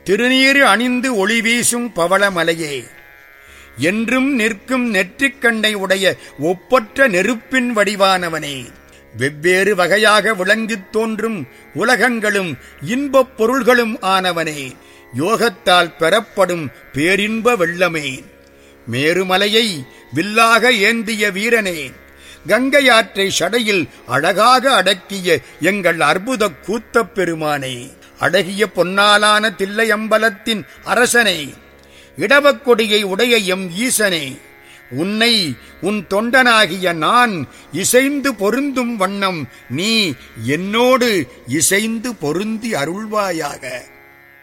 திருநீறு அணிந்து ஒளி வீசும் பவளமலையே என்றும் நிற்கும் நெற்றிக்கண்ணை உடைய ஒப்பற்ற நெருப்பின் வடிவானவனே வெவ்வேறு வகையாக விளங்கித் தோன்றும் உலகங்களும் இன்பப் பொருள்களும் ஆனவனே யோகத்தால் பெறப்படும் பேரின்ப வெள்ளமே மேருமலையை வில்லாக ஏந்திய வீரனே கங்கையாற்றை சடையில் அழகாக அடக்கிய எங்கள் அற்புத கூத்தப் பெருமானே அழகிய பொன்னாலான தில்லையம்பலத்தின் அரசனே இடவக்கொடியை உடைய எம் ஈசனே உன்னை உன் தொண்டனாகிய நான் இசைந்து பொருந்தும் வண்ணம் நீ என்னோடு இசைந்து பொருந்தி அருள்வாயாக